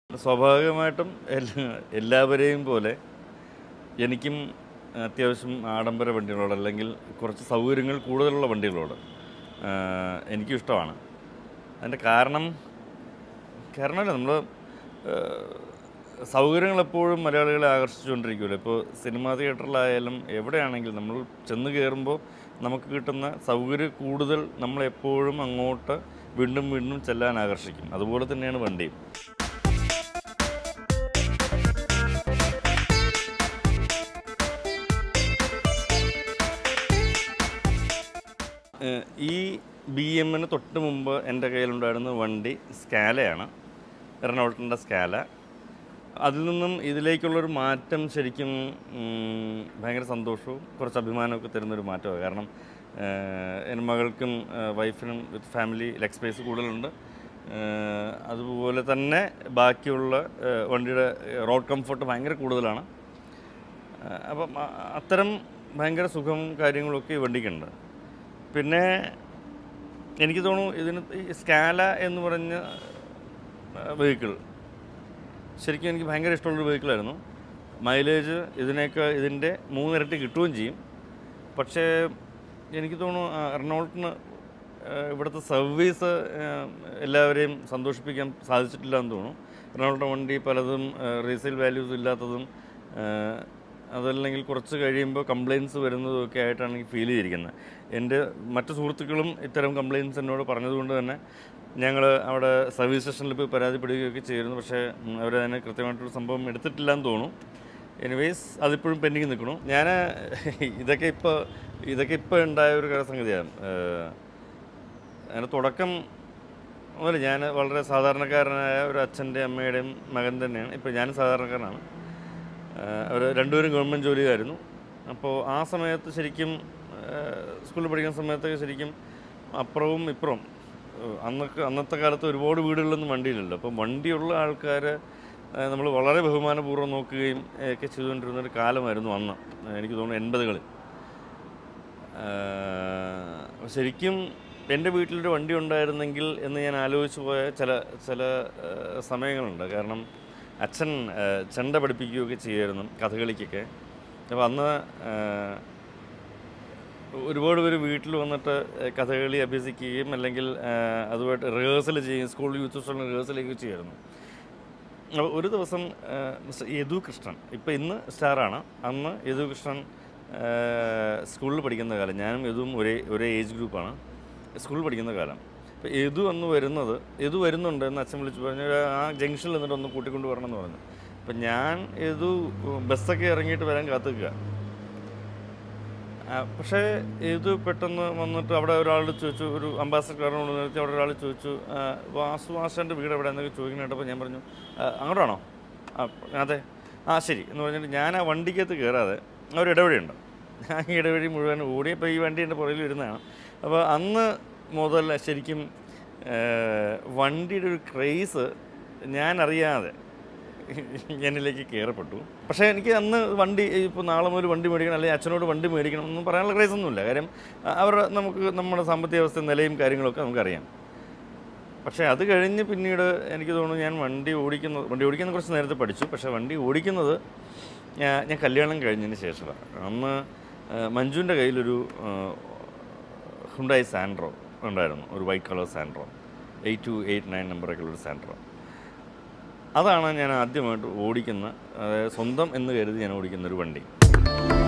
സ്വാഭാവികമായിട്ടും എല്ലാ എല്ലാവരെയും പോലെ എനിക്കും അത്യാവശ്യം ആഡംബര വണ്ടികളോട് അല്ലെങ്കിൽ കുറച്ച് സൗകര്യങ്ങൾ കൂടുതലുള്ള വണ്ടികളോട് ആ, എനിക്കും ഇഷ്ടമാണ് അതിൻ്റെ കാരണം കാരണമല്ല നമ്മൾ സൗകര്യങ്ങൾ എപ്പോഴും മലയാളികളെ ആകർഷിച്ചുകൊണ്ടിരിക്കുമല്ലോ ഇപ്പോൾ സിനിമാ തിയേറ്ററിലായാലും എവിടെയാണെങ്കിലും നമ്മൾ ചെന്ന് കയറുമ്പോൾ നമുക്ക് കിട്ടുന്ന സൗകര്യം കൂടുതൽ നമ്മളെപ്പോഴും അങ്ങോട്ട് വീണ്ടും വീണ്ടും ചെല്ലാൻ ആകർഷിക്കും അതുപോലെ തന്നെയാണ് വണ്ടിയും ഏഹ് ഈ ബി എമ്മിന് തൊട്ട് മുമ്പ് എൻ്റെ കയ്യിലുണ്ടായിരുന്ന വണ്ടി സ്കാലയാണ് എറണാകുളത്തിൻ്റെ സ്കാല അതിൽ നിന്നും ഇതിലേക്കുള്ളൊരു മാറ്റം ശരിക്കും ഉം, ഭയങ്കര സന്തോഷവും കുറച്ച് അഭിമാനമൊക്കെ തരുന്നൊരു മാറ്റമാണ് കാരണം ഏഹ്, എൻ്റെ മകൾക്കും ഏഹ്, വൈഫിനും വിത്ത് ഫാമിലി ലെഗ് സ്പേസ് കൂടുതലുണ്ട് ഏഹ്, അതുപോലെ തന്നെ ബാക്കിയുള്ള ഏഹ്, വണ്ടിയുടെ റോഡ് കംഫർട്ട് ഭയങ്കര കൂടുതലാണ് ഏഹ്, അപ്പം അ- അത്തരം ഭയങ്കര സുഖവും കാര്യങ്ങളൊക്കെ ഈ വണ്ടിക്കുണ്ട് പിന്നെ എനിക്ക് തോന്നുന്നു ഇതിന് ഈ സ്കാല എന്ന് പറഞ്ഞ വെഹിക്കിൾ ശരിക്കും എനിക്ക് ഭയങ്കര ഇഷ്ടമുള്ളൊരു വെഹിക്കിളായിരുന്നു മൈലേജ് ഇതിനേക്കാൾ ഇതിൻ്റെ മൂന്നിരട്ടി കിട്ടുകയും ചെയ്യും പക്ഷേ എനിക്ക് തോന്നുന്നു ആ, എറണാകുളത്തിന് ആ, ഇവിടുത്തെ സർവീസ് ആ, എല്ലാവരെയും സന്തോഷിപ്പിക്കാൻ സാധിച്ചിട്ടില്ല എന്ന് തോന്നുന്നു എറണാകുളത്തെ വണ്ടി പലതും റീസെയിൽ വാല്യൂസ് ഇല്ലാത്തതും ആ, അതല്ലെങ്കിൽ കുറച്ച് കഴിയുമ്പോൾ കംപ്ലയിൻസ് വരുന്നതും ഒക്കെ ആയിട്ടാണ് എനിക്ക് ഫീൽ ചെയ്തിരിക്കുന്നത് എൻ്റെ മറ്റു സുഹൃത്തുക്കളും ഇത്തരം കംപ്ലയിൻസ് എന്നോട് പറഞ്ഞതുകൊണ്ട് തന്നെ ഞങ്ങൾ അവിടെ സർവീസ് സ്റ്റേഷനിൽ പോയി പരാതിപ്പെടുകയൊക്കെ ചെയ്യുന്നു പക്ഷേ ഉം, അവരതിന് കൃത്യമായിട്ടൊരു സംഭവം എടുത്തിട്ടില്ല എന്ന് തോന്നുന്നു എനിവേസ് അതിപ്പോഴും പെൻഡിങ് നിൽക്കണു ഞാൻ ഇതൊക്കെ ഇപ്പോൾ ഇതൊക്കെ ഇപ്പോൾ ഉണ്ടായ ഒരു സംഗതിയാണ് ഏഹ്, അതിൻ്റെ തുടക്കം മുതൽ ഞാൻ വളരെ സാധാരണക്കാരനായ ഒരു അച്ഛൻ്റെ അമ്മയുടെയും മകൻ തന്നെയാണ് ഇപ്പോൾ ഞാനും സാധാരണക്കാരനാണ് അവർ രണ്ടുപേരും ഗവൺമെൻറ് ജോലിക്കായിരുന്നു അപ്പോൾ ആ സമയത്ത് ശരിക്കും ഏഹ്, സ്കൂളിൽ പഠിക്കുന്ന സമയത്തൊക്കെ ശരിക്കും അപ്പുറവും ഇപ്പുറവും ഏഹ്, അന്നൊക്കെ അന്നത്തെ കാലത്ത് ഒരുപാട് വീടുകളിലൊന്നും വണ്ടിയില്ലല്ലോ അപ്പോൾ വണ്ടിയുള്ള ആൾക്കാരെ നമ്മൾ വളരെ ബഹുമാനപൂർവ്വം നോക്കുകയും ഏഹ്, ഒക്കെ ചെയ്തുകൊണ്ടിരുന്ന ഒരു കാലമായിരുന്നു അന്ന് എനിക്ക് തോന്നുന്നു എൺപതുകളിൽ ആഹ് ശരിക്കും എൻ്റെ വീട്ടിലൊരു വണ്ടി ഉണ്ടായിരുന്നെങ്കിൽ എന്ന് ഞാൻ ആലോചിച്ച് പോയ ചില ചില ആഹ് സമയങ്ങളുണ്ട് കാരണം അച്ഛൻ ആഹ് ചെണ്ട പഠിപ്പിക്കുകയൊക്കെ ചെയ്യുമായിരുന്നു കഥകളിക്കൊക്കെ അപ്പോൾ അന്ന് ആഹ് ഒരുപാട് പേര് വീട്ടിൽ വന്നിട്ട് ആഹ് കഥകളി അഭ്യസിക്കുകയും അല്ലെങ്കിൽ ആഹ് അതുമായിട്ട് റിഹേഴ്സൽ ചെയ്യും സ്കൂൾ യൂത്ത് ഫെസ്റ്റിവലിന് റിഹേഴ്സലൊക്കെ ചെയ്യുമായിരുന്നു അപ്പോൾ ഒരു ദിവസം ആഹ് മിസ്റ്റർ യദു കൃഷ്ണൻ ഇപ്പോൾ ഇന്ന് സ്റ്റാറാണ് അന്ന് യദു കൃഷ്ണൻ ആഹ് സ്കൂളിൽ പഠിക്കുന്ന കാലം ഞാനും യദുവും ഒരേ ഒരേ ഏജ് ഗ്രൂപ്പാണ് സ്കൂളിൽ പഠിക്കുന്ന കാലം അപ്പോൾ യദു അന്ന് വരുന്നത് യദു വരുന്നുണ്ട് എന്ന് അച്ഛൻ വിളിച്ച് പറഞ്ഞു ആ ജംഗ്ഷനിൽ നിന്നിട്ട് ഒന്ന് കൂട്ടിക്കൊണ്ട് വരണം എന്ന് പറഞ്ഞു അപ്പം ഞാൻ യദു ബസ്സൊക്കെ ഇറങ്ങിയിട്ട് വരാൻ കാത്തുക്കുക ആ, പക്ഷേ ഇത് പെട്ടെന്ന് വന്നിട്ട് അവിടെ ഒരാൾ ചോദിച്ചു ഒരു അംബാസഡർക്കാരനോട് നിർത്തി അവിടെ ഒരാൾ ചോദിച്ചു ആ, വാസു മാസ്റ്ററിൻ്റെ വീട് എവിടെ എന്നൊക്കെ ചോദിക്കുന്ന കേട്ടപ്പോൾ ഞാൻ പറഞ്ഞു "ആ, അങ്ങോട്ടാണോ ആ അതെ ആ ശരി എന്ന് പറഞ്ഞിട്ട് ഞാൻ ആ വണ്ടിക്കകത്ത് കയറാതെ ആ ഒരു ഇടവഴിയുണ്ട് ഞാൻ ഈ ഇടവഴി മുഴുവൻ ഓടി അപ്പോൾ ഈ വണ്ടി എൻ്റെ പുറകിൽ ഇരുന്നതാണ് അപ്പോൾ അന്ന് മുതൽ ശരിക്കും ആ, വണ്ടിയുടെ ഒരു ക്രേസ് ഞാൻ അറിയാതെ എന്നിലേക്ക് കയറപ്പെട്ടു പക്ഷേ എനിക്ക് അന്ന് വണ്ടി ഇപ്പോൾ നാളെ മുതൽ വണ്ടി മേടിക്കണം അല്ലെങ്കിൽ അച്ഛനോട് വണ്ടി മേടിക്കണം എന്ന് പറയാനുള്ള ക്രൈസ് ഒന്നുമില്ല കാര്യം അ- അവരുടെ നമുക്ക് നമ്മുടെ സാമ്പത്തിക അവസ്ഥ നിലയും കാര്യങ്ങളൊക്കെ നമുക്കറിയാം പക്ഷേ അത് കഴിഞ്ഞ് പിന്നീട് എനിക്ക് തോന്നുന്നു ഞാൻ വണ്ടി ഓടിക്കുന്നത് വണ്ടി ഓടിക്കുന്നത് കുറച്ച് നേരത്തെ പഠിച്ചു പക്ഷേ വണ്ടി ഓടിക്കുന്നത് ഞാൻ ഞാൻ കല്യാണം കഴിഞ്ഞതിന് ശേഷമാണ് അന്ന് ആ, മഞ്ജുവിൻ്റെ കയ്യിലൊരു ഹുണ്ടായി സാൻഡ്രോ ഉണ്ടായിരുന്നു ഒരു white colour Santro eight two eight nine നമ്പറൊക്കെ ഉള്ളൊരു സാൻഡ്രോ അതാണ് ഞാൻ ആദ്യമായിട്ട് ഓടിക്കുന്ന അതായത് സ്വന്തം എന്ന് കരുതി ഞാൻ ഓടിക്കുന്ന ഒരു വണ്ടി